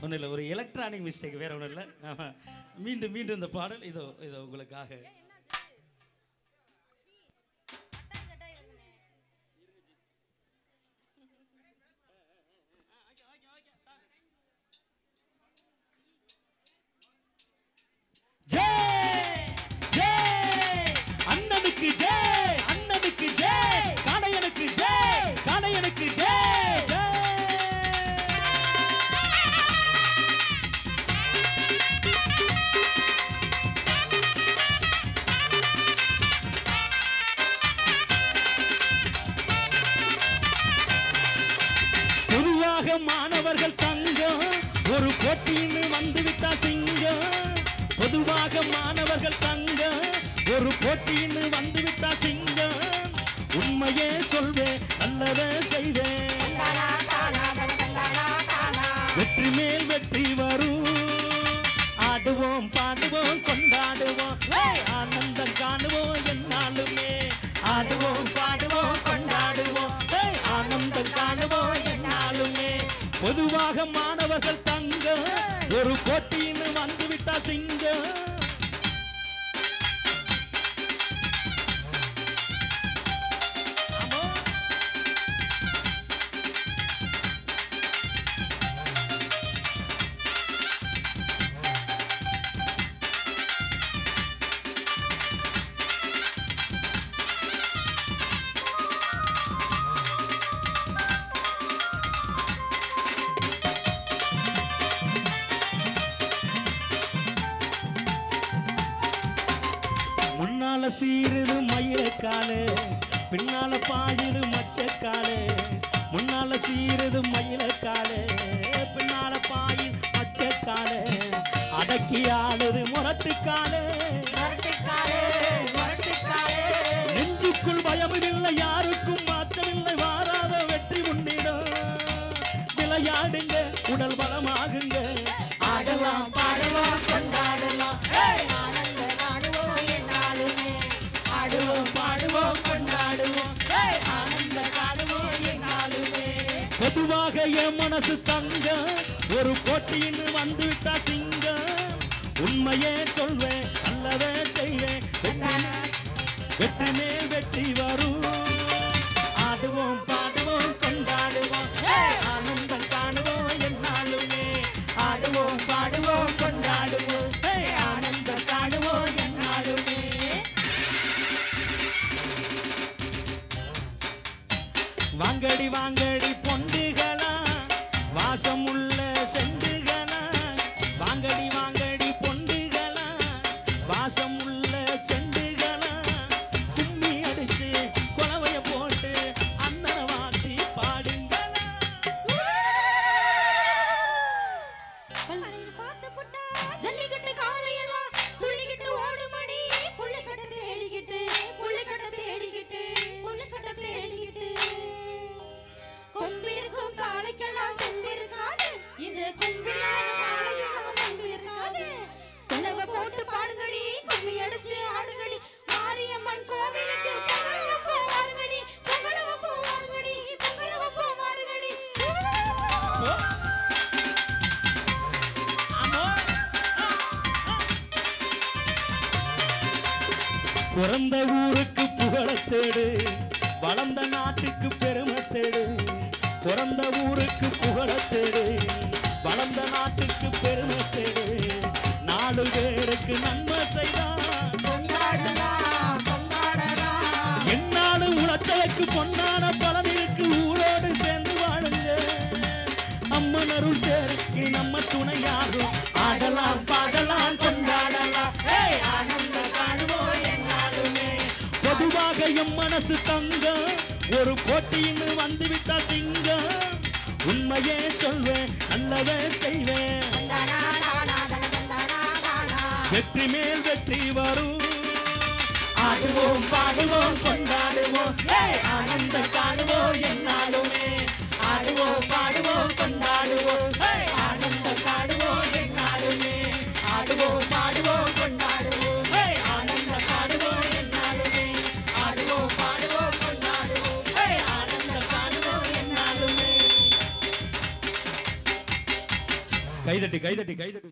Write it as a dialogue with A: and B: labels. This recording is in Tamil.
A: ஒன்றும் இல்லை ஒரு எலக்ட்ரானிக் மிஸ்டேக் வேற ஒன்றும் இல்லை ஆமா. மீண்டும் மீண்டும் இந்த பாடல் இதோ இதோ உங்களுக்காக ஜெய் ஜெய் அண்ணனுக்கு ஜெய் அண்ணனுக்கு ஜெய் காடையனுக்கு ஜெய் காடையனுக்கு ஜெய் ஜெய் பொதுவாக மாணவர்கள் தங்கம் ஒரு போட்டின்னு வந்துவிட்டா சிங்கம் பொதுவாக மாணவர்கள் தங்கம் ஒரு போட்டின்னு வந்துவிட்டா சிங்கம் உண்மையே சொல்வேன் நல்லதே செய்வேன் வெற்றி மேல் வெற்றி வரும் ஆடுவோம் பாடுவோம் கொண்டாடுவோம் ஏய், ஆனந்தம் காணுவோம் என்னாலுமே ஆடுவோம் பாடுவோம் கொண்டாடுவோம் ஏய், ஆனந்தம் காணுவோம் என்னாலுமே பொதுவாக மாணவர்கள் தங்கம் ஒரு போட்டின்னு வந்துவிட்டா சிங்கம் ஆமா முன்னால சீருது மயிலக்காலு பின்னால பாயுது மச்சக்காலு முன்னால சீருது மயிலக்காலு பின்னால பாயுது மச்சக்காலு அடக்கி ஆளுது முரட்டுக்காலு நெஞ்சுக்குள் பயமில்லை யாருக்கும் மாற்றமில்லை வாராத வெற்றி முன்னிடம் விளையாடுங்க உடல் பலமாகுங்க ஆடலாம் பாடலாம் கொண்டாடலாம் ஆடுவோம் பாடுவோம் கொண்டாடுவோம் ஏய், ஆனந்த காணுவோம் என்னாலுமே பொதுவாக என் மனசு தங்க ஒரு போட்டின்னு வந்து விட்டா சிங்கம் உண்மையே சொல்வேன் நல்லதே செய்வேன் வெற்றி- வெற்றி மேல் வெற்றி வரும் ஆடுவோம் பாடுவோம் கொண்டாடுவோம் ஏய், ஆனந்தம் காணுவோம் என்னாலுமே ஆடுவோம் பாடுவோம் கொண்டாடுவோம் ஏய், ஆனந்தம் காணுவோம் என்னாலுமே வாங்கடி வாங்கடி பொண்டுகளா வாசம் உள்ள செண்டுகளா வாங்கடி வாங்கடி பொண்டுகளா வாசம் உள்ள செண்டுகளா கும்மி அடிச்சு குலவைய போட்டு அண்ணனை வாட்டி பாடுங்களா
B: ஜல்லிக்கட்டு காளையெல்லாம் துள்ளிக்கிட்டு ஓடுமடி புள்ளிக்கட்ட தேடிக்கிட்டு புள்ளிக்கட்ட தேடிக்கிட்டு புள்ளிக்கட்ட தேடிக்கிட்டு கொம்பிருக்கும் காளைக்கெல்லாம் கொம்பிருக்காது இந்த கொம்பில்லாத காளையெல்லாம் கொம்பிருக்காது குலவ போட்டு பாடுங்கடி கும்மி அடிச்சு ஆடுங்கடி மாரியம்மன் கோவிலுக்கு பொங்கலவ போவாருங்கடி பொங்கலவ போவாருங்கடி பொங்கலவ போவாருங்கடி
A: பிறந்த ஊருக்கு புகழத் தேடு வளர்ந்த நாட்டுக்கு பெருமை தேடு பிறந்த ஊருக்கு புகழத் தேடு வளர்ந்த நாட்டுக்கு பெருமை தேடு நாலு பேருக்கு நன்மை செய்தான்
B: கொண்டாடலாம் கொண்டாடலாம்
A: என்னாலும் உலச்சலுக்கு பொன்னான பலனிற்கு ஊரோடு சேர்ந்து வாழுங்க அம்மன் அருள் சேருக்கு நம்ம துணையாகும் ஆடலாம் பாடலாம் கொண்டாடலாம் ஏய், ஆனந்தம் காணுவோம் எந்நாளுமே. பொதுவாக எம் மனசு தங்கம் ஒரு போட்டின்னு வந்து விட்டா சிங்கம் உண்மையே சொல்வேன் நல்லவே செய்வேன் வெற்றி மேல் வெற்றி வரும் ஆடுவோம் பாடுவோம் கொண்டாடுவோம் ஏய், ஆனந்தம் காணுவோம் என்னாலுமே ஆடுவோம் பாடுவோம் கொண்டாடுவோம் ஏய், ஆனந்தம் காணுவோம் என்னாலுமே ஆடுவோம் பாடுவோம் கொண்டாடுவோம் ஏய், ஆனந்தம் காணுவோம் என்னாலுமே ஆடுவோம் பாடுவோம் கொண்டாடுவோம் ஏய், ஆனந்தம் காணுவோம் என்னாலுமே கைதட்டி கைதட்டி கைதட்டி